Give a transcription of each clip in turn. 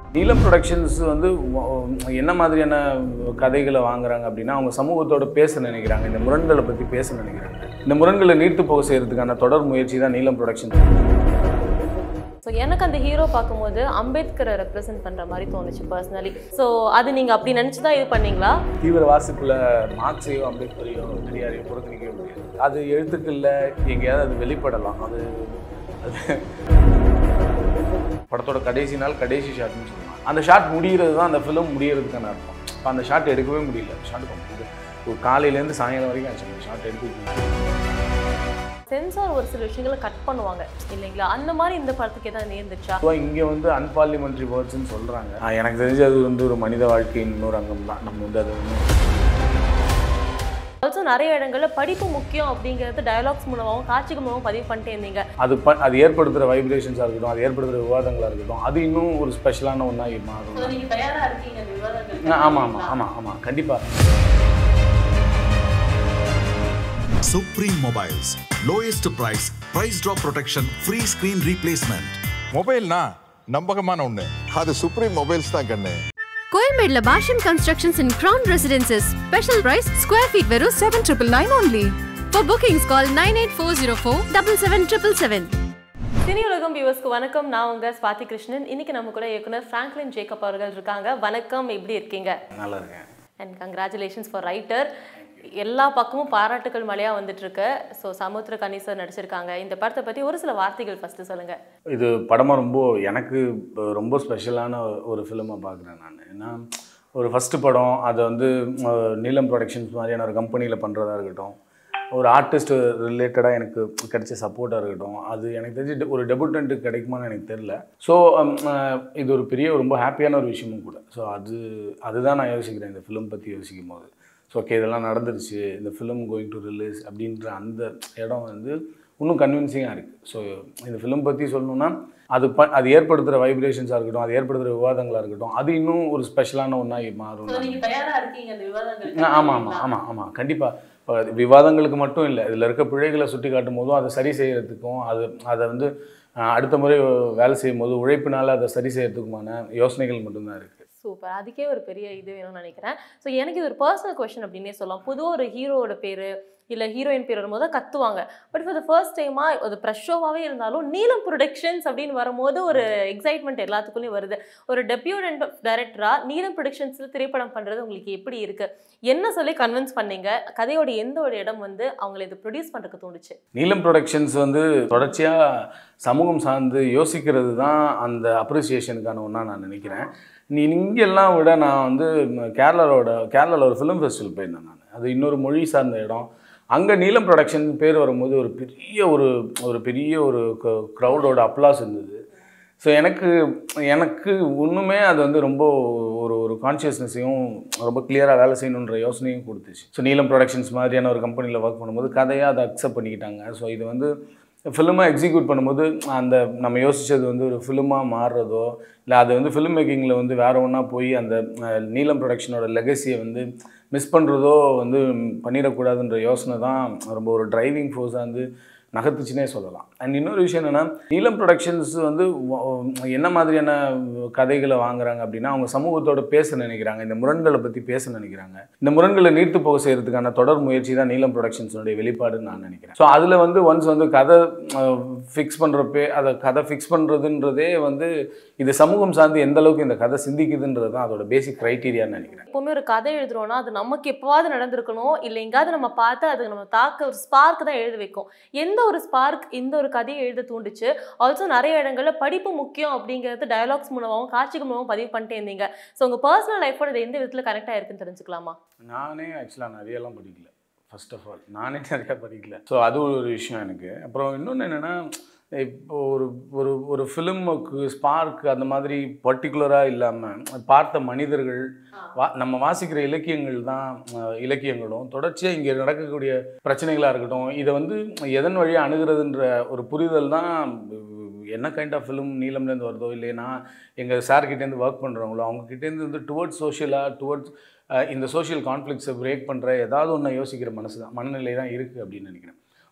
நீலம் ப்ரொடக்ஷன்ஸ் வந்து வ- என்ன மாதிரியான கதைகளை வாங்குறாங்க அப்படின்னா அவங்க சமூகத்தோட பேச நினைக்கிறாங்க இந்த முரண்களை பற்றி பேச நினைக்கிறாங்க இந்த முரண்களை நீர்த்து போக செய்யறதுக்கான தொடர் முயற்சி தான் நீலம் ப்ரொடக்ஷன் ஸோ எனக்கு அந்த ஹீரோ பார்க்கும்போது அம்பேத்கரை ரெப்ரசென்ட் பண்ணுற மாதிரி தோணுச்சு பர்சனலி ஸோ அது நீங்கள் அப்படி நினச்சி தான் இது பண்ணீங்களா தீவிர வாசிப்புல மார்க்ஸையோ அம்பேத்கரையோ பெரியாரையோ புறக்கணிக்கவே முடியாது அது எழுத்துக்களில் எங்கேயாவது அது வெளிப்படலாம் அது அது படத்தோட கடைசி நாள் கடைசி ஷாட்னு சொல்லலாம் அந்த ஷாட் முடிகிறது தான் அந்த ஃபிலிம் முடியறதுக்கான அர்த்தம் இப்போ அந்த ஷாட் எடுக்கவே முடியல ஷாட் ஒரு காலையிலேருந்து சாயங்காலம் வரைக்கும் ஆச்சு அந்த ஷாட் எடுத்து சென்சார் ஒரு சில விஷயங்களை கட் பண்ணுவாங்க இல்லைங்களா அந்த மாதிரி இந்த படத்துக்கு ஏதாவது நேர்ந்துச்சா ஸோ இங்கே வந்து அன்பார்லிமெண்ட்ரி வேர்ட்ஸ்னு சொல்கிறாங்க எனக்கு தெரிஞ்சு அது வந்து ஒரு மனித வாழ்க்கையின் இன்னொரு அங்கம் தான் நம்ம வந்து அது வந்து ஆல்சோ நிறைய இடங்கள்ல படிப்பு முக்கியம் அப்படிங்கிறது டயலாக்ஸ் மூலமாகவும் காட்சிகள் மூலமாகவும் பதிவு பண்ணிட்டே இருந்தீங்க அது ப அது ஏற்படுத்துகிற வைப்ரேஷன்ஸாக இருக்கட்டும் அது ஏற்படுத்துகிற விவாதங்களாக இருக்கட்டும் அது இன்னும் ஒரு ஸ்பெஷலான ஒன்றா மாறும் நீங்க தயாரா இருக்கீங்க அந்த விவாதங்கள் ஆமாம் ஆமாம் ஆமாம் ஆமாம் கண்டிப்பாக Supreme Mobiles. Lowest price, price drop protection, free screen replacement. மொபைல்னா நம்பகமான ஒண்ணு அது சுப்ரீம் மொபைல்ஸ் தான் கண்ணு கோயம்பேடுல Bashyam constructions in crown residences special price square feet வெறும் seven triple nine only for bookings call nine eight four zero four double seven triple seven Cine Ulagam வியூவர்ஸ்க்கு வணக்கம் நான் உங்க ஸ்வாதி கிருஷ்ணன் இன்னைக்கு நம்ம கூட இயக்குனர் பிராங்க்லின் ஜேக்கப் அவர்கள் இருக்காங்க வணக்கம் எப்படி இருக்கீங்க நல்லா இருக்கேன் அண்ட் கங்க்ராச்சுலேஷன்ஸ் ஃபார் ரைட்டர் எல்லா பக்கமும் பாராட்டுகள் மழையா வந்துட்டு இருக்கு ஸோ சமுத்திர கணீசர் நடிச்சிருக்காங்க இந்த படத்தை பத்தி ஒரு சில வார்த்தைகள் ஃபர்ஸ்ட் சொல்லுங்க இது படமாக ரொம்ப எனக்கு இப்ப ரொம்ப ஸ்பெஷலான ஒரு ஃபிலிமாக பார்க்குறேன் நான் ஏன்னா ஒரு ஃபஸ்ட்டு படம் அதை வந்து அஹ், நீலம் ப்ரொடக்ஷன்ஸ் மாதிரியான ஒரு கம்பெனியில் பண்ணுறதா இருக்கட்டும் ஒரு ஆர்டிஸ்ட் ரிலேட்டடாக எனக்கு கிடைச்ச சப்போர்ட்டாக இருக்கட்டும் அது எனக்கு தெரிஞ்சு ஒரு டெபுட்டன்ட்டு கிடைக்குமான்னு எனக்கு தெரில ஸோ இது ஒரு பெரிய ரொம்ப ஹாப்பியான ஒரு விஷயமும் கூட ஸோ அது அதுதான் நான் யோசிக்கிறேன் இந்த ஃபிலிம் பற்றி யோசிக்கும் போது ஸோ ஓகே இதெல்லாம் நடந்துருச்சு இந்த ஃபிலிம் கோயிங் டு ரிலீஸ் அப்படின்ற அந்த இடம் வந்து இன்னும் கன்வின்சிங்காக இருக்குது ஸோ இந்த ஃபிலிம் பற்றி சொல்லணும்னா அது ப அது ஏற்படுத்துகிற வைப்ரேஷன்ஸாக இருக்கட்டும் அது ஏற்படுத்துகிற விவாதங்களாக இருக்கட்டும் அது இன்னும் ஒரு ஸ்பெஷலான ஒன்றா மாறும் நீங்க தயாரா இருக்கீங்க அந்த விவாதங்கள் ஆமாம் ஆமாம் ஆமாம் ஆமாம் கண்டிப்பாக இப்போ விவாதங்களுக்கு மட்டும் இல்லை இதில் இருக்க பிழைகளை சுட்டி காட்டும் போதும் அதை சரி செய்யறதுக்கும் அது அதை வந்து அஹ், அடுத்த முறை வேலை செய்யும் போது உழைப்பினால் அதை சரி செய்யறதுக்குமான யோசனைகள் மட்டும்தான் இருக்குது சூப்பர் அதுக்கே ஒரு பெரிய இது வேணும்னு நினைக்கிறேன் ஸோ எனக்கு இது ஒரு பர்சனல் கொஷின் அப்படின்னே சொல்லலாம் பொதுவாக ஒரு ஹீரோவோட பேர் இல்லை ஹீரோயின் பேர் வரும்போது தான் கத்துவாங்க பட் ஃபார் த ஃபர்ஸ்ட் டைமாக அது ப்ரெஷ் ஷோவாகவே இருந்தாலும் நீலம் ப்ரொடக்ஷன்ஸ் அப்படின்னு வரும்போது ஒரு எக்ஸைட்மெண்ட் எல்லாத்துக்குள்ளேயும் வருது ஒரு டெபியூட் டைரக்டராக நீலம் ப்ரொடக்ஷன்ஸில் திரைப்படம் பண்ணுறது உங்களுக்கு எப்படி இருக்குது என்ன சொல்லி கன்வின்ஸ் பண்ணீங்க கதையோட எந்த ஒரு இடம் வந்து அவங்களை இது ப்ரொடியூஸ் பண்ணுறதுக்கு தோணுச்சு நீலம் நீலம் ப்ரொடக்ஷன்ஸ் வந்து தொடர்ச்சியாக சமூகம் சார்ந்து யோசிக்கிறது தான் அந்த அப்ரிசியேஷனுக்கான ஒன்றா நான் நினைக்கிறேன் நீ இங்கெல்லாம் விட நான் வந்து கேரளாவோட கேரளாவில் ஒரு ஃபிலிம் ஃபெஸ்டிவல் போயிருந்தேன் நான் அது இன்னொரு மொழி சார்ந்த இடம் அங்கே நீலம் ப்ரொடக்ஷன் பேர் வரும்போது ஒரு பெரிய ஒரு ஒரு பெரிய ஒரு க்ரௌடோட அப்ளாஸ் இருந்தது ஸோ எனக்கு எனக்கு ஒன்றுமே அது வந்து ரொம்ப ஒரு ஒரு கான்ஷியஸ்னஸையும் ரொம்ப கிளியராக வேலை செய்யணுன்ற யோசனையும் கொடுத்துச்சு ஸோ நீலம் ப்ரொடக்ஷன்ஸ் மாதிரியான ஒரு கம்பெனியில் ஒர்க் பண்ணும்போது கதையாக அதை அக்செப்ட் பண்ணிக்கிட்டாங்க ஸோ இது வந்து ஃபிலிமாக எக்ஸிக்யூட் பண்ணும்போது அந்த நம்ம யோசித்தது வந்து ஒரு ஃபிலிமாக மாறுறதோ இல்லை அது வந்து ஃபிலிம் மேக்கிங்கில் வந்து வேறு ஒன்றா போய் அந்த அஹ், நீலம் ப்ரொடக்ஷனோட லெகசியை வந்து மிஸ் பண்ணுறதோ வந்து பண்ணிடக்கூடாதுன்ற யோசனை தான் ரொம்ப ஒரு டிரைவிங் ஃபோர்ஸாக வந்து நகர்த்துச்சுனே சொல்லலாம் அண்ட் இன்னொரு விஷயம் என்னென்னா நீலம் ப்ரொடக்ஷன்ஸ் வந்து வ- என்ன மாதிரியான கதைகளை வாங்குறாங்க அப்படின்னா அவங்க சமூகத்தோட பேச நினைக்கிறாங்க இந்த முரண்களை பற்றி பேச நினைக்கிறாங்க இந்த முரண்களை நீர்த்து போக செய்யறதுக்கான தொடர் முயற்சி தான் நீலம் ப்ரொடக்ஷன்ஸோடைய வெளிப்பாடுன்னு நான் நினைக்கிறேன் ஸோ அதில் வந்து ஒன்ஸ் வந்து கதை ஃபிக்ஸ் பண்ணுறப்பே அதை கதை ஃபிக்ஸ் பண்ணுறதுன்றதே வந்து இது சமூகம் சார்ந்து எந்த அளவுக்கு இந்த கதை சிந்திக்குதுன்றது தான் அதோட பேசிக் க்ரைட்டீரியான்னு நினைக்கிறேன் எப்போவுமே ஒரு கதை எழுதுறோம்னா அது நமக்கு எப்போவாவது நடந்திருக்கணும் இல்லை எங்காவது நம்ம பார்த்து அது நம்ம தாக்க ஒரு ஸ்பார்க் தான் எழுத வைக்கும் எந்த ஒரு ஸ்பார்க் இந்த ஒரு கதையை எழுத தூண்டுச்சு ஆல்சோ நிறைய இடங்கள்ல படிப்பு முக்கியம் அப்படிங்கிறது டயலாக்ஸ் மூலமாகவும் காட்சிகள் மூலமாகவும் பதிவு பண்ணிட்டே இருந்தீங்க ஸோ உங்கள் பர்சனல் லைஃபோட இது எந்த விதத்தில் கனெக்ட் ஆயிருக்குன்னு தெரிஞ்சுக்கலாமா நானே ஆக்சுவலாக நிறையலாம் படிக்கல ஃபர்ஸ்ட் ஆஃப் ஆல் நானே நிறையா படிக்கல ஸோ அது ஒரு விஷயம் எனக்கு அப்புறம் இன்னொன்று என்னென்னா இப்போ ஒரு ஒரு ஒரு ஃபிலிமுக்கு ஸ்பார்க் அந்த மாதிரி பர்டிகுலராக இல்லாமல் பார்த்த மனிதர்கள் வா நம்ம வாசிக்கிற இலக்கியங்கள் தான் அஹ், இலக்கியங்களும் தொடர்ச்சியாக இங்கே நடக்கக்கூடிய பிரச்சனைகளாக இருக்கட்டும் இதை வந்து எதன் வழியாக அணுகிறதுன்ற ஒரு புரிதல் தான் என்ன கைண்ட் ஆஃப் ஃபிலிம் நீளம்லேருந்து வருதோ இல்லைன்னா எங்கள் சார்கிட்டேருந்து ஒர்க் பண்ணுறவங்களோ அவங்கக்கிட்டேருந்து வந்து டுவர்ட்ஸ் சோஷியலாக டுவர்ட்ஸ் இந்த சோஷியல் கான்ஃப்ளிக்ஸை பிரேக் பண்ணுற ஏதாவது ஒன்று யோசிக்கிற மனசு தான் மனநிலை தான் இருக்குது அப்படின்னு நினைக்கிறேன்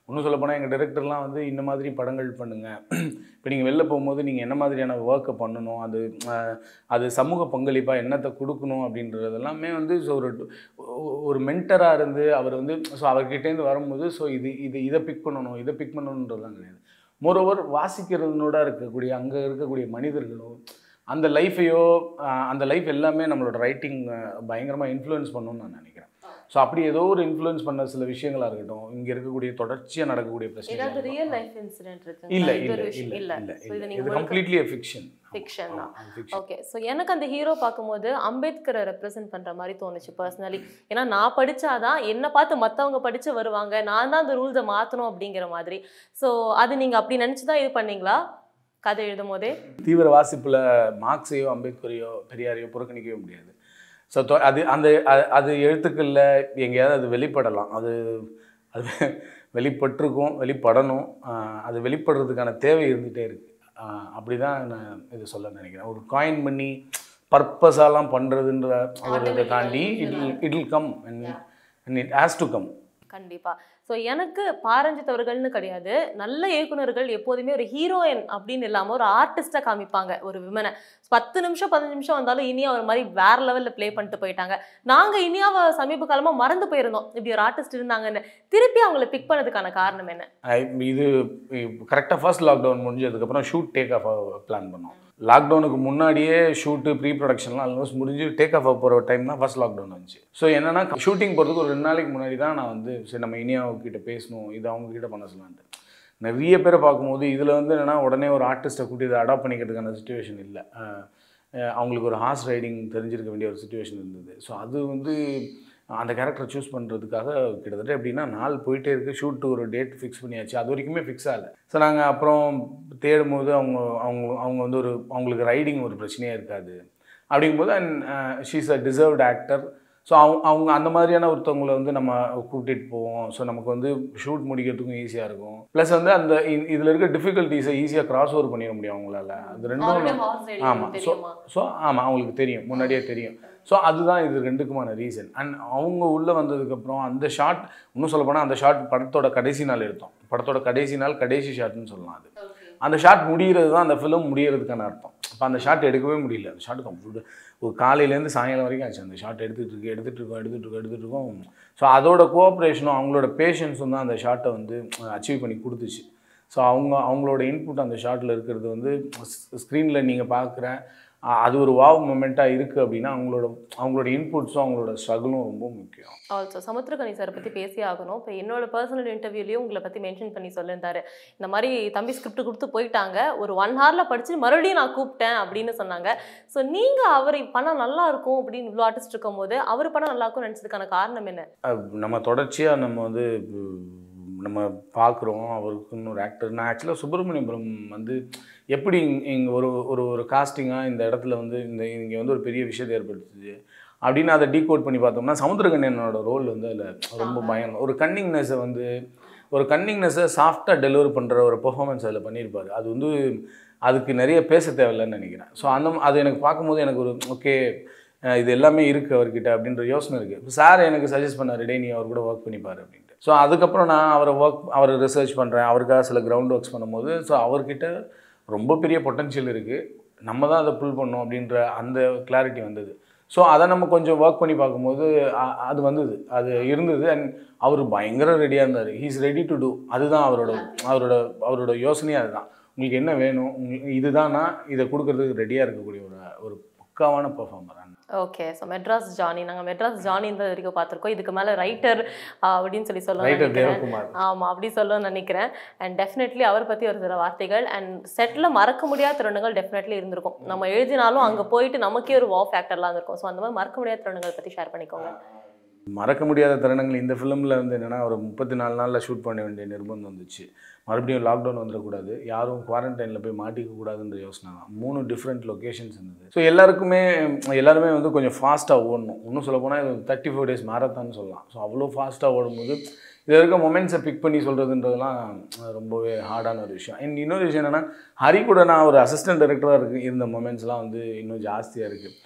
இன்னும் சொல்ல போனால் எங்கள் டைரக்டர்லாம் வந்து இந்த மாதிரி படங்கள் பண்ணுங்கள் இப்போ நீங்கள் வெளில போகும்போது நீங்கள் என்ன மாதிரியான ஒர்க்கை பண்ணணும் அது அஹ், அது சமூக பங்களிப்பாக என்னத்தை கொடுக்கணும் அப்படின்றது எல்லாமே வந்து ஸோ ஒரு ஒரு மென்டராக இருந்து அவர் வந்து ஸோ அவர்கிட்டேருந்து வரும்போது ஸோ இது இது இதை பிக் பண்ணணும் இதை பிக் பண்ணணுன்றதுலாம் கிடையாது மோரோவர் வாசிக்கிறதுனோட இருக்கக்கூடிய அங்கே இருக்கக்கூடிய மனிதர்களும் அந்த லைஃபையோ அந்த லைஃப் எல்லாமே நம்மளோட ரைட்டிங் பயங்கரமாக இன்ஃப்ளூயன்ஸ் பண்ணணும்னு நான் நினைக்கிறேன் ஸோ அப்படி ஏதோ ஒரு இன்ஃப்ளூயன்ஸ் பண்ண சில விஷயங்களாக இருக்கட்டும் இங்கே இருக்கக்கூடிய தொடர்ச்சியாக நடக்கக்கூடிய ஏதாவது பிரச்சனை ரியல் லைஃப் இன்சிடென்ட் இருக்கு இல்லை இது ஒரு இல்லை விஷயம் இல்லை இல்ல இல்லை So இது இல்லை நீங்க இது முழுக்க கம்ப்ளீட்லி ஃபிக்ஷன் fiction தான் ஃபிக்ஷன் ஓகே ஸோ எனக்கு அந்த ஹீரோ பார்க்கும்போது அம்பேத்கரை ரெப்ரசென்ட் பண்ற மாதிரி தோணுச்சு பர்சனலி ஏன்னா நான் படிச்சாதான் என்னை பார்த்து மற்றவங்க படிச்சு வருவாங்க நான் தான் அந்த ரூல்ஸை மாற்றணும் அப்படிங்கிற மாதிரி ஸோ அது நீங்க அப்படி நினச்சி தான் இது பண்ணீங்களா கதை எழுதும் போதே தீவிர வாசிப்பில் மார்க்ஸையோ அம்பேத்கரையோ பெரியாரையோ புறக்கணிக்கவே முடியாது ஸோ அது அந்த அ- அது எழுத்துக்களில் எங்கேயாவது அது வெளிப்படலாம் அது அது வெளிப்பட்டிருக்கும் வெளிப்படணும் ஆஹ் அது வெளிப்படுறதுக்கான தேவை இருந்துகிட்டே இருக்குது அப்படி தான் நான் இது சொல்ல நினைக்கிறேன் ஒரு காயின் பண்ணி பர்பஸாலாம் பண்ணுறதுன்ற ஒரு இதை தாண்டி it it will come and it has to come கண்டிப்பா ஸோ எனக்கு பாரஞ்சித் அவர்கள்னு கிடையாது நல்ல இயக்குனர்கள் எப்போதுமே ஒரு ஹீரோயின் அப்படின்னு இல்லாம ஒரு ஆர்டிஸ்டா காமிப்பாங்க ஒரு விமனை பத்து நிமிஷம் பதினஞ்சு நிமிஷம் வந்தாலும் இனியா ஒரு மாதிரி வேற லெவல்ல ப்ளே பண்ணிட்டு போயிட்டாங்க நாங்க இனியாவை சமீப காலமா மறந்து போயிருந்தோம் இப்படி ஒரு ஆர்டிஸ்ட் இருந்தாங்கன்னு திருப்பி அவங்கள பிக் பண்ணதுக்கான காரணம் என்ன ஐ- இது கரெக்டாக ஃபர்ஸ்ட் லாக்டவுன் முடிஞ்சதுக்கப்புறம் ஷூட் டேக் ஆஃப் பிளான் பண்ணோம் லாக்டவுனுக்கு முன்னாடியே ஷூட்டு ப்ரீ ப்ரொடக்ஷன்லாம் ஆல்மோஸ்ட் முடிஞ்சு டேக் ஆஃப் போகிற டைம் தான் ஃபர்ஸ்ட் லாக்டவுன் வந்துச்சு ஸோ என்னன்னா ஷூட்டிங் போகிறதுக்கு ஒரு ரெண்டு நாளைக்கு முன்னாடி தான் நான் வந்து சரி நம்ம இனியாவுக்கிட்ட பேசணும் இது அவங்க கிட்ட பண்ண சொல்லலான்ட்டு நிறைய பேரை பார்க்கும்போது இதில் வந்து என்னென்னா உடனே ஒரு ஆர்டிஸ்ட்டை கூட்டி இதை அடாப்ட் பண்ணிக்கிறதுக்கான சுச்சுவேஷன் இல்லை அஹ் அஹ் அவங்களுக்கு ஒரு ஹார்ஸ் ரைடிங் தெரிஞ்சிருக்க வேண்டிய ஒரு சுச்சுவேஷன் இருந்தது ஸோ அது வந்து அந்த கேரக்டரை சூஸ் பண்ணுறதுக்காக கிட்டத்தட்ட எப்படின்னா நாள் போயிட்டே இருக்குது ஷூட்டு ஒரு டேட் ஃபிக்ஸ் பண்ணியாச்சு அது வரைக்குமே ஃபிக்ஸ் ஆகலை ஸோ நாங்கள் அப்புறம் தேடும் போது அவங்க அவங்க அவங்க வந்து ஒரு அவங்களுக்கு ரைடிங் ஒரு பிரச்சனையே இருக்காது அப்படிங்கும்போது and she's a deserved actor so அவங்க அவங்க அந்த மாதிரியான ஒருத்தவங்களை வந்து நம்ம கூட்டிகிட்டு போவோம் ஸோ நமக்கு வந்து ஷூட் முடிக்கிறதுக்கும் ஈஸியாக இருக்கும் ப்ளஸ் வந்து அந்த இதில் இருக்க டிஃபிகல்ட்டிஸை ஈஸியாக கிராஸ் ஓவர் பண்ணிட முடியும் அவங்களால அது Already ரெண்டும் horse riding ஆமாம் ஸோ தெரியுமா? ஸோ ஆமாம் அவங்களுக்கு தெரியும் முன்னாடியே தெரியும் ஸோ அதுதான் இது ரெண்டுக்குமான ரீசன் அண்ட் அவங்க உள்ளே வந்ததுக்கப்புறம் அந்த ஷாட் இன்னும் சொல்ல போனால் அந்த ஷாட் படத்தோட கடைசி நாள் எடுத்தோம் படத்தோட கடைசி நாள் கடைசி ஷாட்னு சொல்லலாம் அது அந்த ஷாட் முடிகிறது தான் அந்த ஃபிலிம் முடியறதுக்கான அர்த்தம் அப்போ அந்த ஷாட் எடுக்கவே முடியல அந்த ஷாட் கம்ப்ளீட் ஒரு காலையிலேருந்து சாயங்காலம் வரைக்கும் ஆச்சு அந்த ஷாட் எடுத்துகிட்டு இருக்கு எடுத்துகிட்டு இருக்கோம் எடுத்துகிட்டு இருக்கோம் எடுத்துகிட்டு இருக்கோம் ஸோ அதோட கோஆப்ரேஷனும் அவங்களோட பேஷன்ஸும் தான் அந்த ஷாட்டை வந்து அச்சீவ் பண்ணி கொடுத்துச்சு ஸோ அவங்க அவங்களோட இன்புட் அந்த ஷாட்டில் இருக்கிறது வந்து ஸ்க்ரீனில் நீங்கள் பார்க்குற அ- அது ஒரு வாவ் மொமெண்ட்டாக இருக்குது அப்படின்னா அவங்களோட அவங்களோட இன்புட்ஸும் அவங்களோட ஸ்ட்ரகிளும் ரொம்ப முக்கியம் ஆல்சோ சமுத்திரகனி சார் பற்றி பேசி ஆகணும் இப்போ என்னோட பர்சனல் இன்டர்வியூலையும் உங்களை பற்றி மென்ஷன் பண்ணி சொல்லியிருந்தாரு இந்த மாதிரி தம்பி ஸ்கிரிப்ட் கொடுத்து போயிட்டாங்க ஒரு ஒன் ஹவரில் படிச்சு மறுபடியும் நான் கூப்பிட்டேன் அப்படின்னு சொன்னாங்க ஸோ நீங்கள் அவர் பண்ணால் நல்லா இருக்கும் அப்படின்னு இவ்வளோ ஆர்டிஸ்ட் இருக்கும்போது அவர் பண்ணால் நல்லா இருக்கும்னு நினச்சதுக்கான காரணம் என்ன அஹ் நம்ம தொடர்ச்சியாக நம்ம வந்து உம், நம்ம பார்க்குறோம் அவருக்குன்னு ஒரு ஆக்டர் நான் ஆக்சுவலாக சுப்பிரமணியபுரம் வந்து எப்படி இங்கே ஒரு ஒரு ஒரு காஸ்டிங்காக இந்த இடத்துல வந்து இந்த இங்கே வந்து ஒரு பெரிய விஷயத்தை ஏற்படுத்துச்சு அப்படின்னு அதை டீகோட் பண்ணி பார்த்தோம்னா சமுத்திரகண்யனோட ரோல் வந்து அதில் ரொம்ப பயம் ஒரு கன்னிங்னஸை வந்து ஒரு கன்னிங்னஸை சாஃப்டாக டெலிவர் பண்ணுற ஒரு பெர்ஃபார்மன்ஸ் அதில் பண்ணியிருப்பார் அது வந்து அதுக்கு நிறைய பேச தேவையில்லைன்னு நினைக்கிறேன் ஸோ அந்த அது எனக்கு பார்க்கும்போது எனக்கு ஒரு ஓகே இது எல்லாமே இருக்குது அவர்கிட்ட அப்படின்ற யோசனை இருக்குது சார் எனக்கு சஜஸ்ட் பண்ணார் டே நீ அவர் கூட ஒர்க் பண்ணிப்பார் அப்படின்ட்டு ஸோ அதுக்கப்புறம் நான் அவரை ஒர்க் அவரை ரிசர்ச் பண்ணுறேன் அவருக்காக சில கிரவுண்ட் ஒர்க்ஸ் பண்ணும்போது ஸோ அவர்கிட்ட ரொம்ப பெரிய பொட்டன்ஷியல் இருக்குது நம்ம தான் அதை புல் பண்ணோம் அப்படின்ற அந்த கிளாரிட்டி வந்தது ஸோ அதை நம்ம கொஞ்சம் ஒர்க் பண்ணி பார்க்கும்போது அ- அது வந்தது அது இருந்தது அண்ட் அவர் பயங்கர ரெடியாக இருந்தார் ஹீஸ் ரெடி டு டூ அதுதான் அவரோட அவரோட அவரோட யோசனையே அதுதான் உங்களுக்கு என்ன வேணும் உங்களுக்கு இதுதானா இதை கொடுக்கறதுக்கு ரெடியாக இருக்கக்கூடிய ஒரு ஒரு பக்காவான performer okay so Madras Johnny நாங்கள் மெட்ராஸ் ஜானி இந்த வரைக்கும் பார்த்துருக்கோம் இதுக்கு மேலே ரைட்டர் அப்படின்னு சொல்லி சொல்ல ரைட்டர் நினைக்கிறேன் தேவகுமார் ஆமாம் அப்படி சொல்ல நினைக்கிறேன் அண்ட் டெஃபினெட்லி அவர் பற்றி ஒரு சில வார்த்தைகள் அண்ட் செட்டில் மறக்க முடியாத தருணங்கள் டெஃபினெட்லி இருந்திருக்கும் நம்ம எழுதினாலும் அங்கே போயிட்டு நமக்கே ஒரு வா ஃபேக்டர்லாம் இருந்திருக்கும் ஸோ அந்த மாதிரி மறக்க முடியாத தருணங்கள் பற்றி ஷேர் பண்ணிக்கோங்க மறக்க முடியாத தருணங்கள் இந்த ஃபிலிமில் வந்து என்னென்னா ஒரு முப்பத்தி நாலு நாளில் ஷூட் பண்ண வேண்டிய நிர்பந்தம் வந்துச்சு மறுபடியும் லாக்டவுன் வந்துடக்கூடாது யாரும் குவாரண்டைனில் போய் மாட்டிக்க கூடாதுன்ற யோசனை தான் மூணு டிஃப்ரெண்ட் லொக்கேஷன்ஸ் இருந்தது ஸோ எல்லாருக்குமே எல்லாருமே வந்து கொஞ்சம் ஃபாஸ்ட்டாக ஓடணும் இன்னும் சொல்ல போனால் இது தேர்ட்டி ஃபோர் டேஸ் மேரத்தான் சொல்லலாம் ஸோ அவ்வளோ ஃபாஸ்ட்டாக ஓடும்போது இதில் இருக்க மொமெண்ட்ஸை பிக் பண்ணி சொல்கிறதுன்றதுலாம் ரொம்பவே ஹார்டான ஒரு விஷயம் அண்ட் இன்னொரு விஷயம் என்னென்னா ஹரி கூட நான் ஒரு அசிஸ்டன்ட் டைரக்டராக இருக்கு இருந்த மொமெண்ட்ஸ்லாம் வந்து இன்னும் ஜாஸ்தியாக இருக்குது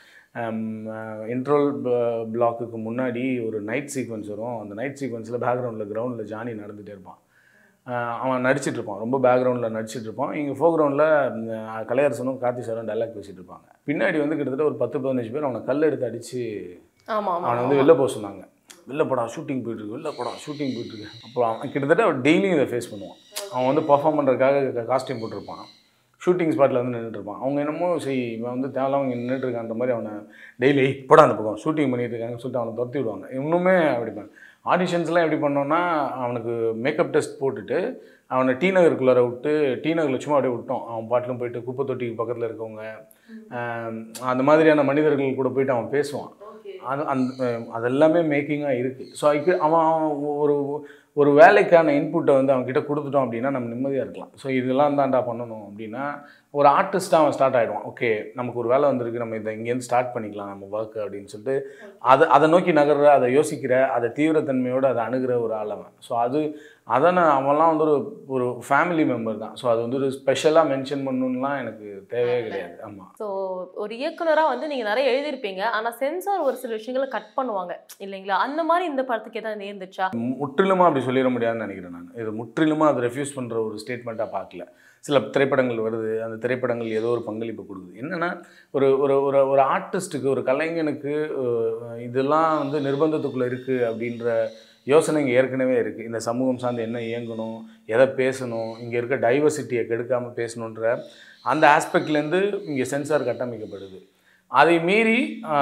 இன்ட்ரோல் பிளாக்குக்கு முன்னாடி ஒரு நைட் சீக்வன்ஸ் வரும் அந்த நைட் சீக்வன்ஸில் பேக்ரவுண்டில் கிரவுண்டில் ஜானி நடந்துகிட்டே இருப்பான் ஆஹ் அவன் நடிச்சிட்டு இருப்பான் ரொம்ப பேக்ரவுண்டில் நடிச்சிட்டு இருப்பான் இங்கே ஃபோக்ரவுண்டில் கலையரசனும் கார்த்தி சாரும் டைலாக் பேசிட்டு இருப்பாங்க பின்னாடி வந்து கிட்டத்தட்ட ஒரு பத்து பதினஞ்சு பேர் அவனை கல் எடுத்து அடித்து ஆமா ஆமா அவனை வந்து வெளில போக சொன்னாங்க வெளில போடா ஷூட்டிங் போயிட்டுருக்கு வெளில போடா ஷூட்டிங் போயிட்டுருக்கு அப்புறம் அவன் கிட்டத்தட்ட அவன் டெய்லியும் இதை ஃபேஸ் பண்ணுவான் அவன் வந்து பர்ஃபார்ம் பண்ணுறதுக்காக காஸ்டியூம் போட்டிருப்பான் ஷூட்டிங் ஸ்பாட்டில் வந்து நின்றுட்டு இருப்பான் அவங்க என்னமோ சரி இவன் வந்து தேவையில்லாம இங்கே நின்றுட்டு இருக்கான்ற மாதிரி அவனை டெய்லி போடா அந்த பக்கம் ஷூட்டிங் பண்ணிட்டு இருக்காங்கன்னு சொல்லிட்டு அவனை துரத்தி விடுவாங்க இன்னுமே அப்படி பண்ண ஆடிஷன்ஸ்லாம் எப்படி பண்ணோன்னா அவனுக்கு மேக்கப் டெஸ்ட் போட்டுட்டு அவனை டி நகருக்குள்ளார விட்டு டி நகரில் சும்மா அப்படியே விட்டோம் அவன் பாட்டிலும் போயிட்டு குப்பை தொட்டிக்கு பக்கத்தில் இருக்கவங்க ஆஹ் அந்த மாதிரியான மனிதர்கள் கூட போயிட்டு அவன் பேசுவான் அது அந்த அதெல்லாமே மேக்கிங்காக இருக்குது ஸோ அதுக்கு அவன் அவன் ஒரு ஒரு வேலைக்கான இன்புட்டை வந்து அவன் கிட்ட கொடுத்துட்டோம் அப்படின்னா நம்ம நிம்மதியாக இருக்கலாம் ஸோ இதெல்லாம் தான்டா பண்ணணும் அப்படின்னா ஒரு ஆர்டிஸ்ட்டாக அவன் ஸ்டார்ட் ஆகிடுவான் ஓகே நமக்கு ஒரு வேலை வந்திருக்கு நம்ம இதை இங்கேருந்து ஸ்டார்ட் பண்ணிக்கலாம் நம்ம ஒர்க் அப்படின்னு சொல்லிட்டு அதை அதை நோக்கி நகர்ற அதை யோசிக்கிற அதை தீவிரத்தன்மையோடு அதை அணுகிற ஒரு ஆள் அவன் ஸோ அது அதை நான் அவன்லாம் வந்து ஒரு ஒரு ஃபேமிலி மெம்பர் தான் ஸோ அது வந்து ஒரு ஸ்பெஷலாக மென்ஷன் பண்ணணும்லாம் எனக்கு தேவையே கிடையாது ஆமாம் ஸோ ஒரு இயக்குனரா வந்து நீங்க நிறைய எழுதியிருப்பீங்க ஆனா சென்சார் ஒரு சில விஷயங்களை கட் பண்ணுவாங்க இல்லைங்களா அந்த மாதிரி இந்த படத்துக்கு ஏதாவது நேர்ந்துச்சா முற்றிலுமா அப்படி சொல்லிட முடியாதுன்னு நினைக்கிறேன் நான் இது முற்றிலுமா அதை ரெஃப்யூஸ் பண்ணுற ஒரு ஸ்டேட்மெண்ட்டாக பார்க்கல சில திரைப்படங்கள் வருது அந்த திரைப்படங்கள் ஏதோ ஒரு பங்களிப்பு கொடுக்குது என்னென்னா ஒரு ஒரு ஒரு ஒரு ஆர்டிஸ்ட்டுக்கு ஒரு கலைஞனுக்கு அஹ், இதெல்லாம் வந்து நிர்பந்தத்துக்குள்ளே இருக்குது அப்படின்ற யோசனை இங்கே ஏற்கனவே இருக்குது இந்த சமூகம் சார்ந்து என்ன இயங்கணும் எதை பேசணும் இங்கே இருக்க டைவர்சிட்டியை கெடுக்காமல் பேசணுன்ற அந்த ஆஸ்பெக்ட்லேருந்து இங்கே சென்சார் கட்டமைக்கப்படுது அதை மீறி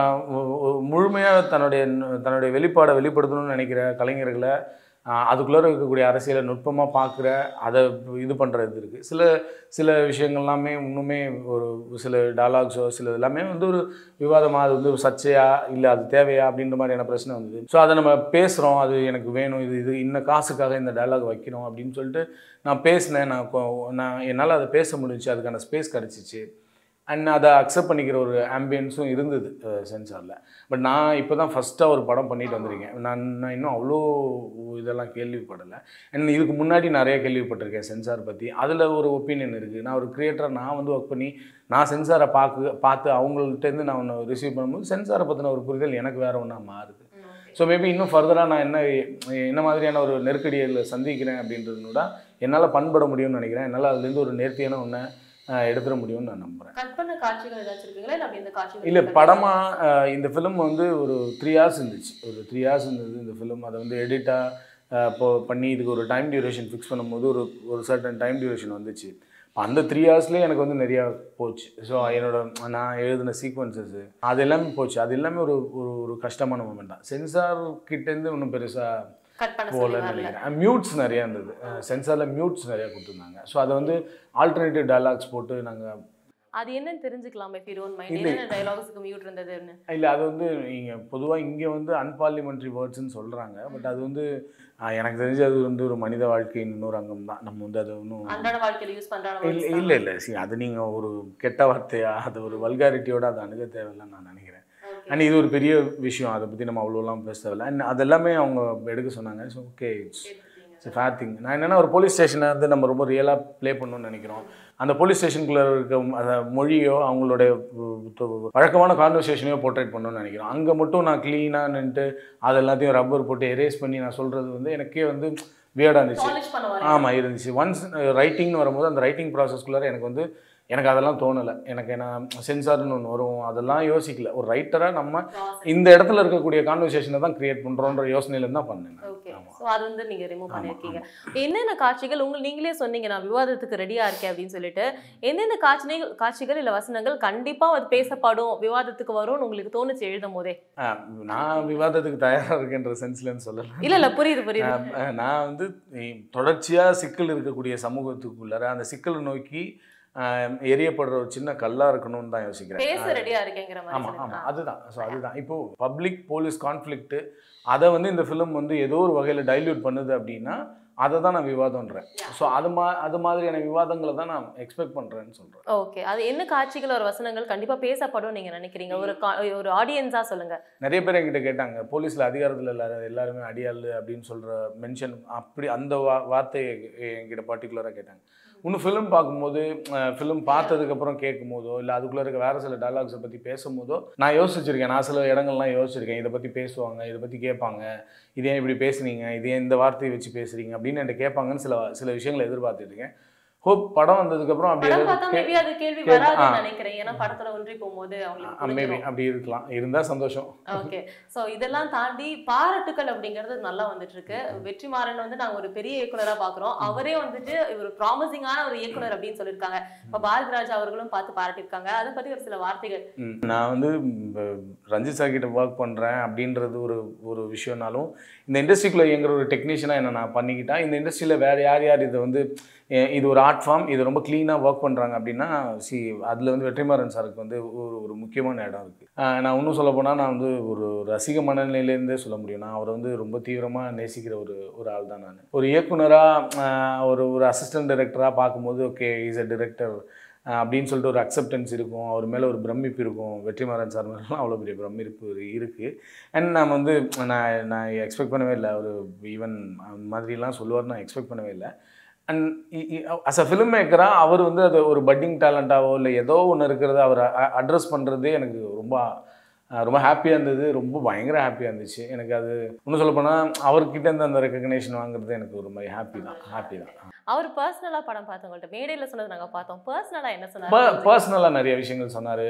முழுமையாக தன்னுடைய தன்னுடைய வெளிப்பாடை வெளிப்படுத்தணும்னு நினைக்கிற கலைஞர்களை அதுக்குள்ளே இருக்கக்கூடிய அரசியலை நுட்பமாக பார்க்குற அதை இது பண்ணுறது இருக்குது சில சில விஷயங்கள்லாமே இன்னுமே ஒரு சில டயலாக்ஸோ சில எல்லாமே வந்து ஒரு விவாதமாக அது வந்து ஒரு சர்ச்சையா இல்லை அது தேவையா அப்படின்ற மாதிரியான பிரச்சனை வந்தது ஸோ அதை நம்ம பேசுகிறோம் அது எனக்கு வேணும் இது இது இன்ன காசுக்காக இந்த டயலாக் வைக்கணும் அப்படின்னு சொல்லிட்டு நான் பேசினேன் நான் கொ- நான் என்னால் அதை பேச முடிஞ்சுச்சு அதுக்கான ஸ்பேஸ் கிடச்சிச்சு அண்ட் அதை அக்செப்ட் பண்ணிக்கிற ஒரு ஆம்பியன்ஸும் இருந்தது சென்சாரில் பட் நான் இப்போ தான் ஃபஸ்ட்டாக ஒரு படம் பண்ணிட்டு வந்திருக்கேன் நான் நான் இன்னும் அவ்வளோ இதெல்லாம் கேள்விப்படலை அண்ட் இதுக்கு முன்னாடி நிறைய கேள்விப்பட்டிருக்கேன் சென்சார் பற்றி அதில் ஒரு ஒப்பீனியன் இருக்குது நான் ஒரு கிரியேட்டராக நான் வந்து ஒர்க் பண்ணி நான் சென்சாரை பார்க்க பார்த்து அவங்கள்ட்டேருந்து நான் ஒன்று ரிசீவ் பண்ணும்போது சென்சாரை பற்றின ஒரு புரிதல் எனக்கு வேறு ஒன்றா மாறுது ஸோ மேபி இன்னும் ஃபர்தராக நான் என்ன என்ன மாதிரியான ஒரு நெருக்கடியில் சந்திக்கிறேன் அப்படின்றதுனோட என்னால் பண்பட முடியும்னு நினைக்கிறேன் என்னால் அதுலேருந்து ஒரு நேர்த்தியான ஒன்றை எடுத்துட முடியும்னு நான் நம்புகிறேன் கட் பண்ண காட்சிகள் ஏதாச்சும் இருக்குங்களா இல்லை அப்படி இந்த காட்சிகள் இல்லை படமாக இந்த ஃபிலிம் வந்து ஒரு த்ரீ ஹார்ஸ் இருந்துச்சு ஒரு த்ரீ ஹார்ஸ் இருந்தது இந்த ஃபிலிம் அதை வந்து எடிட்டாக இப்போ பண்ணி இதுக்கு ஒரு டைம் டியூரேஷன் ஃபிக்ஸ் பண்ணும்போது ஒரு ஒரு சர்டன் டைம் டியூரேஷன் வந்துச்சு அப்ப அந்த த்ரீ ஹார்ஸ்லேயே எனக்கு வந்து நிறையா போச்சு ஸோ என்னோட நான் எழுதின சீக்வன்சஸ் அது எல்லாமே போச்சு அது எல்லாமே ஒரு ஒரு ஒரு கஷ்டமான மூமெண்ட் தான் சென்சார் கிட்டேருந்து ஒன்றும் பெருசாக கட் பண்ண சொல்லி போகலன்னு வரல நினைக்கிறேன் மியூட்ஸ் நிறையா இருந்தது சென்சாரில் மியூட்ஸ் நிறையா கொடுத்துருந்தாங்க ஸோ அதை வந்து ஆல்டர்னேட்டிவ் டயலாக்ஸ் போட்டு நாங்கள் அது என்னன்னு தெரிஞ்சுக்கலாமா if you don't mind இல்லை. என்னென்ன டயலாக்ஸ்க்கு மியூட் இருந்ததுன்னு இல்லை அது வந்து நீங்கள் பொதுவாக இங்கே வந்து அன்பார்லிமெண்ட்ரி வேர்ட்ஸ்னு சொல்கிறாங்க பட் அது வந்து ஆஹ், எனக்கு தெரிஞ்சு அது வந்து ஒரு மனித வாழ்க்கையின் இன்னொரு அங்கம் தான் நம்ம வந்து அது ஒன்றும் அன்றாட வாழ்க்கையில யூஸ் பண்றாங்க இல்லை இல்லை இல்லை சி அது நீங்கள் ஒரு கெட்ட வார்த்தையா அது ஒரு வல்காரிட்டியோட அதை அணுக தேவையில்லைன்னு நான் நினைக்கிறேன் அண்ட் இது ஒரு பெரிய விஷயம் அதை பற்றி நம்ம அவ்வளோலாம் பேச தேவையில்ல அண்ட் அதெல்லாமே அவங்க எடுக்க சொன்னாங்க so okay it's it's fair thing நான் என்னென்னா ஒரு போலீஸ் ஸ்டேஷனை வந்து நம்ம ரொம்ப ரியலாக ப்ளே பண்ணணும்னு நினைக்கிறோம் அந்த போலீஸ் ஸ்டேஷனுக்குள்ளே இருக்க அந்த மொழியோ அவங்களுடைய உ- உ- வழக்கமான கான்வர்சேஷனையோ போர்ட்ரேட் பண்ணணும்னு நினைக்கிறோம் அங்கே மட்டும் நான் க்ளீனாக நின்றுட்டு அது எல்லாத்தையும் ரப்பர் போட்டு எரேஸ் பண்ணி நான் சொல்கிறது வந்து எனக்கே வந்து வியர்டாக இருந்துச்சு Polish பண்ண வரீங்க. ஆமாம் இருந்துச்சு ஒன்ஸ் ரைட்டிங்னு வரும்போது அந்த ரைட்டிங் ப்ராசஸ்க்குள்ளார எனக்கு வந்து எனக்கு அதெல்லாம் தோணலை எனக்கு நான் சென்சார்னு ஒன்று வரும் அதெல்லாம் யோசிக்கல ஒரு ரைட்டராக நம்ம இந்த இடத்துல இருக்கக்கூடிய கான்வர்சேஷனை தான் கிரியேட் பண்ணுறோன்ற யோசனையிலேருந்து தான் பண்ணேன் நான். ஓகே ஸோ அது வந்து நீங்க ரிமூவ் பண்ணிருக்கீங்க என்னென்ன காட்சிகள் உங்க நீங்களே சொன்னீங்க நான் விவாதத்துக்கு ரெடியா இருக்கேன் அப்படின்னு சொல்லிட்டு எந்தெந்த காட்சிகள் காட்சிகள் இல்ல வசனங்கள் கண்டிப்பா அது பேசப்படும் விவாதத்துக்கு வரும்னு உங்களுக்கு தோணுச்சு எழுதும் போதே ஆ, நான் விவாதத்துக்கு தயாராக இருக்கேன்ற சென்ஸ்லன்னு சொல்லலை இல்ல இல்ல புரியுது புரியுது ஆஹ் நான் வந்து தொடர்ச்சியாக சிக்கல் இருக்கக்கூடிய சமூகத்துக்குள்ளார அந்த சிக்கலை நோக்கி ஆஹ் எரியப்படுற ஒரு சின்ன கல்லாக இருக்கணும்னு தான் யோசிக்கிறேன் பேச ரெடியா இருக்கேங்கிற மாதிரி ஆமாம் சொல்லுங்க. ஆமாம் அதுதான் ஸோ அதுதான் இப்போ பப்ளிக் போலீஸ் கான்ஃப்ளிக்ட்டு அதை வந்து இந்த ஃபிலிம் வந்து ஏதோ ஒரு வகையில் டைல்யூட் பண்ணுது அப்படின்னா அதை தான் நான் விவாதம்ன்றேன் ஸோ அது மா அது மாதிரியான விவாதங்களை தான் நான் எக்ஸ்பெக்ட் பண்ணுறேன்னு சொல்கிறேன் ஓகே அது என்ன காட்சிகள் ஒரு வசனங்கள் கண்டிப்பா பேசப்படும் நீங்க நினைக்கிறீங்க ஒரு கா- ஒரு ஆடியன்ஸா சொல்லுங்க நிறைய பேர் என்கிட்ட கேட்டாங்க போலீஸில் அதிகாரத்தில் எல்லாரும் எல்லாருமே அடியாள் அப்படின்னு சொல்கிற மென்ஷன் அப்படி அந்த வா வார்த்தையை என்கிட்ட பர்டிகுலராக கேட்டாங்க இன்னும் ஃபிலிம் பார்க்கும்போது ஃபிலிம் பார்த்ததுக்கப்புறம் கேட்கும் போதோ இல்லை அதுக்குள்ளே இருக்க வேறு சில டயலாக்ஸை பற்றி பேசும்போதோ நான் யோசிச்சிருக்கேன் நான் சில இடங்கள்லாம் யோசிச்சிருக்கேன் இதை பற்றி பேசுவாங்க இதை பற்றி கேட்பாங்க இது ஏன் இப்படி பேசுனீங்க இது ஏன் இந்த வார்த்தையை வச்சு பேசுறீங்க அப்படின்னு என்கிட்ட கேட்பாங்கன்னு சில சில விஷயங்களை எதிர்பார்த்துருக்கேன் ஹோப் படம் வந்ததுக்கப்புறம் அப்படி படம் ஏதாவது பார்த்தா கே- மேபி அது கேள்வி கே- வராதுன்னு ஆ. நினைக்கிறேன் ஏன்னா படத்துல ஒன்றி போகும்போது அவங்களுக்கு மேபி புரிஞ்சிரும். அப்படி இருக்கலாம் இருந்தால் சந்தோஷம் ஓகே சோ இதெல்லாம் தாண்டி பாராட்டுக்கள் அப்படிங்கிறது நல்லா வந்துட்டு இருக்கு வெற்றிமாறன் வந்து நாங்க ஒரு பெரிய இயக்குனரா பாக்குறோம் அவரே வந்துட்டு ஒரு ப்ராமிசிங்கான ஒரு இயக்குனர் அப்படின்னு சொல்லியிருக்காங்க இப்ப பாரதி ராஜா அவர்களும் பார்த்து பாராட்டியிருக்காங்க அதை பத்தி ஒரு சில வார்த்தைகள் ம். நான் வந்து ம், ரஞ்சித் சார் கிட்ட ஒர்க் பண்ணுறேன் அப்படின்றது ஒரு ஒரு விஷயம்னாலும் இந்த இண்டஸ்ட்ரிக்குள்ளே இயங்குற ஒரு டெக்னீஷியனாக என்ன நான் பண்ணிக்கிட்டா இந்த இண்டஸ்ட்ரியில் வேறு யார் யார் இதை வந்து எ- இது ஒரு ஆர்ட் ஃபார்ம் இது ரொம்ப க்ளீனாக ஒர்க் பண்ணுறாங்க அப்படின்னா சி அதில் வந்து வெற்றிமாறன் சாருக்கு வந்து ஒரு ஒரு முக்கியமான இடம் இருக்குது நான் இன்னும் சொல்ல போனால் நான் வந்து ஒரு ரசிக மனநிலையிலேருந்தே சொல்ல முடியும் நான் அவரை வந்து ரொம்ப தீவிரமாக நேசிக்கிற ஒரு ஒரு ஆள் தான் நான் ஒரு இயக்குனராக ஒரு ஒரு அசிஸ்டன்ட் டைரக்டராக பார்க்கும்போது okay is a director uh அப்படின்னு சொல்லிட்டு ஒரு அக்செப்டன்ஸ் இருக்கும் அவர் மேலே ஒரு பிரமிப்பு இருக்கும் வெற்றிமாறன் சார் மேலாம் அவ்வளோ பெரிய பிரமிப்பு இருக்குது அண்ட் நான் வந்து நான் நான் எக்ஸ்பெக்ட் பண்ணவே இல்லை அவர் ஈவன் அந்த மாதிரிலாம் சொல்லுவார் நான் எக்ஸ்பெக்ட் பண்ணவே இல்லை அண்ட் அஸ் அ ஃபிலிம் மேக்கராக அவர் வந்து அது ஒரு பட்டிங் டேலண்ட்டாவோ இல்லை ஏதோ ஒன்று இருக்கிறத அவர் அட்ரஸ் பண்ணுறதே எனக்கு ரொம்ப அஹ் ரொம்ப ஹாப்பியாக இருந்தது ரொம்ப பயங்கர ஹாப்பியாக இருந்துச்சு எனக்கு அது இன்னும் சொல்ல போனால் அவர்கிட்ட இருந்து அந்த ரெக்கக்னேஷன் வாங்குறது எனக்கு ஒரு மாதிரி ஹாப்பி தான் ஹாப்பி தான் அவர் பர்சனலா படம் பார்த்தவங்கள்ட்ட மேடையில சொன்னது நாங்க பார்த்தோம் பர்சனலா என்ன சொன்னாரு பர்சனலாக நிறைய விஷயங்கள் சொன்னார்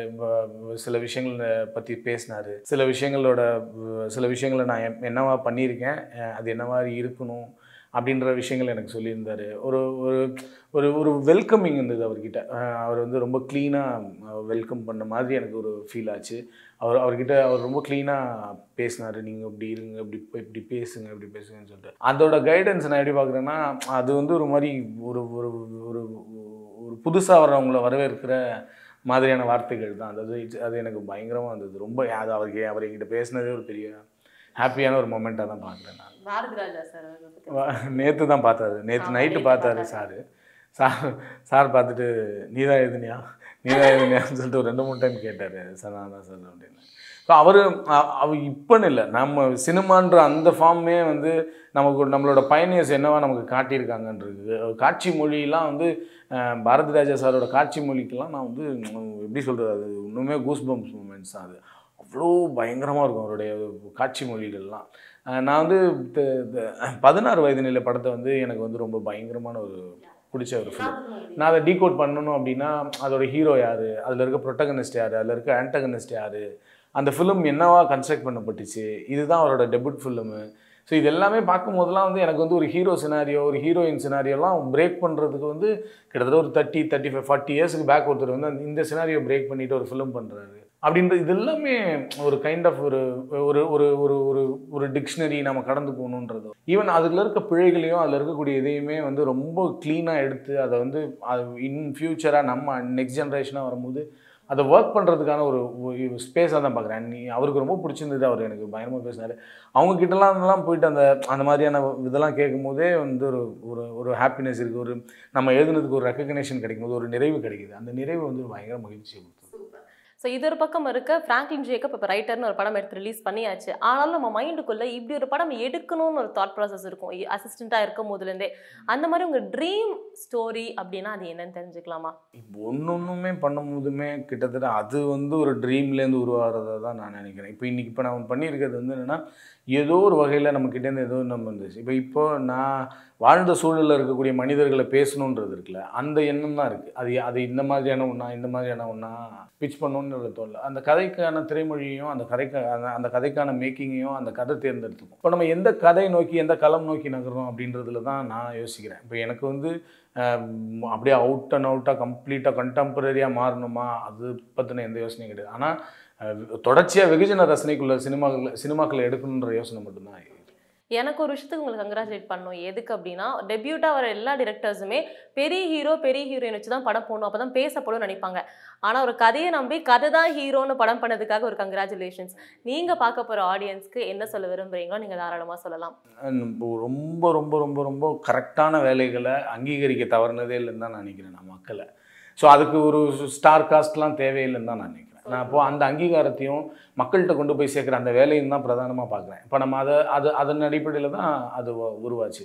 சில விஷயங்களை பற்றி பேசினார் சில விஷயங்களோட வ- சில விஷயங்களை நான் என்- என்னவா பண்ணியிருக்கேன் அஹ் அது என்ன மாதிரி இருக்கணும் அப்படின்ற விஷயங்கள் எனக்கு சொல்லியிருந்தார் ஒரு ஒரு ஒரு ஒரு வெல்கமிங் இருந்தது அவர்கிட்ட அஹ் அவர் வந்து ரொம்ப க்ளீனாக வெல்கம் பண்ண மாதிரி எனக்கு ஒரு ஃபீல் ஆச்சு அவர் அவர்கிட்ட அவர் ரொம்ப க்ளீனாக பேசினார் நீங்கள் இப்படி இருங்க இப்படி பே- இப்படி பேசுங்க இப்படி பேசுங்கன்னு சொல்லிட்டு அதோட கைடன்ஸ் நான் எப்படி பார்க்குறேன்னா அது வந்து ஒரு மாதிரி ஒரு ஒரு ஒரு ஒரு புதுசாக வர்றவங்கள வரவேற்கிற மாதிரியான வார்த்தைகள் தான் அதாவது it's- அது எனக்கு பயங்கரமாக இருந்தது ரொம்ப அது அவருக்கு அவர் என்கிட்ட பேசினதே ஒரு பெரிய ஹாப்பியான ஒரு மொமெண்ட்டாக தான் பார்க்குறேன் நான் பாரதி ராஜா சார் நேற்று தான் பார்த்தாரு நேற்று ஆமா, நைட்டு நேத்து பார்த்தாரு பார்த்தாரு. சார் சார் சார் பார்த்துட்டு நீ தான் எழுதுனியா நீ தான் எழுதுனியான்னு சொல்லிட்டு ஒரு ரெண்டு மூணு டைம் கேட்டார் சார் நான் தான் சார் அப்படின்னு ஸோ அவர் அவர் இப்போன்னு இல்லை நம்ம சினிமான்ற அந்த ஃபார்மே வந்து நமக்கு ஒரு- நம்மளோட பயணியர்ஸ் என்னவா நமக்கு காட்டியிருக்காங்கன்றது காட்சி மொழியெல்லாம் வந்து அஹ், பாரதி ராஜா சாரோட காட்சி மொழிக்கெல்லாம் நான் வந்து உம், எப்படி சொல்கிறது அது இன்னுமே கூஸ் பம்ப்ஸ் மூமெண்ட்ஸ் தான் அது அவ்வளோ பயங்கரமாக இருக்கும் அவருடைய காட்சி மொழிகள்லாம் அஹ் நான் வந்து த- த- பதினாறு வயது நிலை படத்தை வந்து எனக்கு வந்து ரொம்ப பயங்கரமான ஒரு பிடிச்ச ஒரு ஃபிலிம் நான் அதை டீகோட் பண்ணணும் அப்படின்னா அதோட ஹீரோ யார் அதில் இருக்க ப்ரொட்டகனிஸ்ட் யார் அதில் இருக்க ஆன்டகனிஸ்ட் யார் அந்த ஃபிலிம் என்னவா கன்ஸ்ட்ரக்ட் பண்ணப்பட்டுச்சு இதுதான் அவரோட டெபியூட் ஃபிலிமு ஸோ இது எல்லாமே பார்க்கும்போதெல்லாம் வந்து எனக்கு வந்து ஒரு ஹீரோ சினாரியோ ஒரு ஹீரோயின் சினாரியோலாம் பிரேக் பண்ணுறதுக்கு வந்து கிட்டத்தட்ட ஒரு தேர்ட்டி தேர்ட்டி ஃபைவ் ஃபார்ட்டி இயர்ஸ்க்கு பேக் ஒருத்தர் வந்து அந்த- இந்த சினாரியோ பிரேக் பண்ணிட்டு ஒரு ஃபிலிம் பண்ணுறாரு அப்படின்றது இது எல்லாமே ஒரு கைண்ட் ஆஃப் ஒரு ஒரு ஒரு ஒரு ஒரு ஒரு டிக்ஷனரி நம்ம கடந்து போகணுன்றது ஈவன் அதில் இருக்க பிழைகளையும் அதில் இருக்கக்கூடிய இதையுமே வந்து ரொம்ப க்ளீனாக எடுத்து அதை வந்து அது இன் ஃபியூச்சராக நம்ம நெக்ஸ்ட் ஜென்ரேஷனாக வரும்போது அதை ஒர்க் பண்ணுறதுக்கான ஒரு ஸ்பேஸாக தான் பார்க்குறேன் நீ அவருக்கு ரொம்ப பிடிச்சிருந்தது அவர் எனக்கு பயங்கரமாக பேசினார் அவங்க கிட்டலாம் எல்லாம் போயிட்டு அந்த அந்த மாதிரியான இதெல்லாம் கேட்கும்போதே வந்து ஒரு ஒரு ஒரு ஹாப்பினஸ் இருக்குது ஒரு நம்ம எழுதுனதுக்கு ஒரு ரெக்கக்னேஷன் கிடைக்கும் போது ஒரு நிறைவு கிடைக்குது அந்த நிறைவு வந்து பயங்கர மகிழ்ச்சியை கொடுத்தது ஸோ இது ஒரு பக்கம் இருக்க ஃப்ராங்க்லின் ஜேக்கப் இப்போ ரைட்டர்னு ஒரு படம் எடுத்து ரிலீஸ் பண்ணியாச்சு ஆனாலும் நம்ம மைண்டுக்குள்ள இப்படி ஒரு படம் எடுக்கணும்னு ஒரு தாட் ப்ராசஸ் இருக்கும் அசிஸ்டண்ட்டாக இருக்கும் போதுலேருந்தே அந்த மாதிரி உங்கள் ட்ரீம் ஸ்டோரி அப்படின்னா அது என்னன்னு தெரிஞ்சுக்கலாமா இப்போ ஒன்று ஒன்றுமே பண்ணும்போதுமே கிட்டத்தட்ட அது வந்து ஒரு ட்ரீம்லேருந்து உருவாகிறதா தான் நான் நினைக்கிறேன் இப்போ இன்றைக்கி இப்போ நான் பண்ணியிருக்கிறது வந்து என்னென்னா ஏதோ ஒரு வகையில் நம்மக்கிட்டேருந்து ஏதோ நம்ம இருந்துச்சு இப்போ இப்போ நான் வாழ்ந்த சூழலில் இருக்கக்கூடிய மனிதர்களை பேசணுன்றது இருக்குல்ல அந்த எண்ணம் தான் இருக்குது அது அது இந்த மாதிரியான ஒன்றா இந்த மாதிரியான ஒன்றா பிச் பண்ணணுன்னு தோணல அந்த கதைக்கான திரைமொழியையும் அந்த கதைக்கு அந்த அந்த கதைக்கான மேக்கிங்கையும் அந்த கதை தேர்ந்தெடுத்துக்கும் இப்போ நம்ம எந்த கதை நோக்கி எந்த களம் நோக்கி நகர்றோம் அப்படின்றதுல தான் நான் யோசிக்கிறேன் இப்போ எனக்கு வந்து ஆம், அப்படியே அவுட் அண்ட் அவுட்டாக கம்ப்ளீட்டாக கண்டெம்பரரியாக மாறணுமா அது பற்றின எந்த யோசனையும் கிடையாது ஆனால் தொடர்ச்சியாக வெகுஜன ரசனைக்குள்ள சினிமாக்கள் சினிமாக்களை எடுக்கணுன்ற யோசனை மட்டும்தான் இருக்கு. எனக்கு ஒரு விஷயத்துக்கு உங்களுக்கு கங்க்ராச்சுலேட் பண்ணணும் எதுக்கு அப்படின்னா டெபியூட்டாக வர எல்லா டிரெக்டர்ஸுமே பெரிய ஹீரோ பெரிய ஹீரோயின் வச்சு தான் படம் போடணும் அப்போ தான் பேசப்படும் நினைப்பாங்க ஆனால் ஒரு கதையை நம்பி கதை தான் ஹீரோன்னு படம் பண்ணதுக்காக ஒரு கங்க்ராச்சுலேஷன்ஸ் நீங்கள் பார்க்க போகிற ஆடியன்ஸ்க்கு என்ன சொல்ல விரும்புறீங்களோ நீங்கள் தாராளமாக சொல்லலாம் And இப்போ ரொம்ப ரொம்ப ரொம்ப ரொம்ப கரெக்டான வேலைகளை அங்கீகரிக்க தவறுனதே இல்லைன்னு தான் நான் நினைக்கிறேன் நான் மக்களை ஸோ அதுக்கு ஒரு ஸ்டார் காஸ்ட்லாம் தேவையில்லைன்னு தான் நான் நினைக்கிறேன் நான் இப்போ அந்த அங்கீகாரத்தையும் மக்கள்கிட்ட கொண்டு போய் சேர்க்குற அந்த வேலையும் தான் பிரதானமாக பார்க்குறேன் இப்போ நம்ம அதை அது அதன் அடிப்படையில் தான் அது உ- உருவாச்சு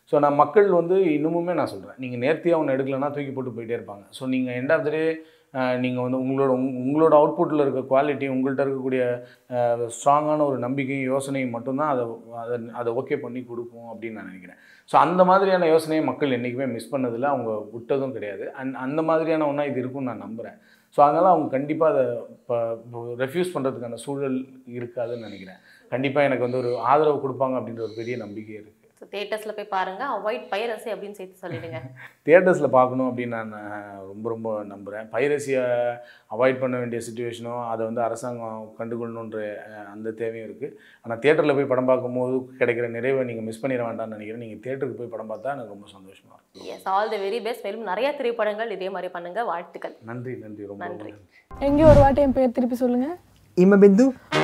ஸோ நான் மக்கள் வந்து இன்னுமுமே நான் சொல்கிறேன் நீங்கள் நேர்த்தியாக ஒன்று எடுக்கலைன்னா தூக்கி போட்டு போயிட்டே இருப்பாங்க ஸோ நீங்கள் எண்ட் ஆஃப் த டே நீங்கள் வந்து உங்களோட உங் உங்களோட அவுட்புட்டில் இருக்க குவாலிட்டி உங்கள்கிட்ட இருக்கக்கூடிய ஸ்ட்ராங்கான ஒரு நம்பிக்கையும் யோசனையும் மட்டும்தான் அதை அதை அதை ஓகே பண்ணி கொடுக்கும் அப்படின்னு நான் நினைக்கிறேன் ஸோ அந்த மாதிரியான யோசனையை மக்கள் என்றைக்குமே மிஸ் பண்ணதில்லை அவங்க விட்டதும் கிடையாது அண்ட் அந்த மாதிரியான ஒன்றா இது இருக்கும்னு நான் நம்புகிறேன் ஸோ அதனால் அவங்க கண்டிப்பாக அதை இப்போ ரெஃப்யூஸ் பண்ணுறதுக்கான சூழல் இருக்காதுன்னு நினைக்கிறேன் கண்டிப்பாக எனக்கு வந்து ஒரு ஆதரவு கொடுப்பாங்க அப்படின்ற ஒரு பெரிய நம்பிக்கை இருக்குது ஸோ தேட்டர்ஸில் போய் பாருங்க அவாய்ட் பைரசி அப்படின்னு சேர்த்து சொல்லிடுங்க தியேட்டர்ஸில் பார்க்கணும் அப்படின்னு நான் அஹ், ரொம்ப ரொம்ப நம்புகிறேன் பைரசியை அவாய்ட் பண்ண வேண்டிய சுச்சுவேஷனோ அதை வந்து அரசாங்கம் கண்டுகொள்ளணுன்ற அஹ், அந்த தேவையும் இருக்குது ஆனால் தியேட்டரில் போய் படம் பார்க்கும்போது கிடைக்கிற நிறைவை நீங்கள் மிஸ் பண்ணிட வேண்டாம்னு நினைக்கிறேன் நீங்கள் தியேட்டருக்கு போய் படம் பார்த்தா எனக்கு ரொம்ப சந்தோஷமாக இருக்கும் yes all the very best மேலும் நிறைய திரைப்படங்கள் இதே மாதிரி பண்ணுங்க வாழ்த்துக்கள் நன்றி நன்றி ரொம்ப ரொம்ப நன்றி. நன்றி எங்கேயோ ஒரு வாட்டி என் பேர் திருப்பி சொல்லுங்க இமபிந்து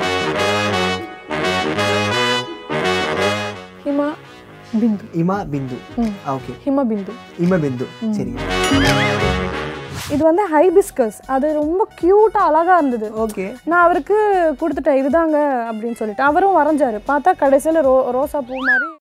ஹிமா பிந்து இமா பிந்து ம். ஓகே ஹிமா பிந்து இம பிந்து சரிங்க இது வந்து ஹைபிஸ்கஸ் அது ரொம்ப க்யூட்டாக அழகாக இருந்தது ஓகே நான் அவருக்கு கொடுத்துட்டேன் இதுதாங்க அப்படின்னு சொல்லிட்டு அவரும் வரைஞ்சாரு பார்த்தா கடைசியில் ரோ ரோசா பூ மாதிரி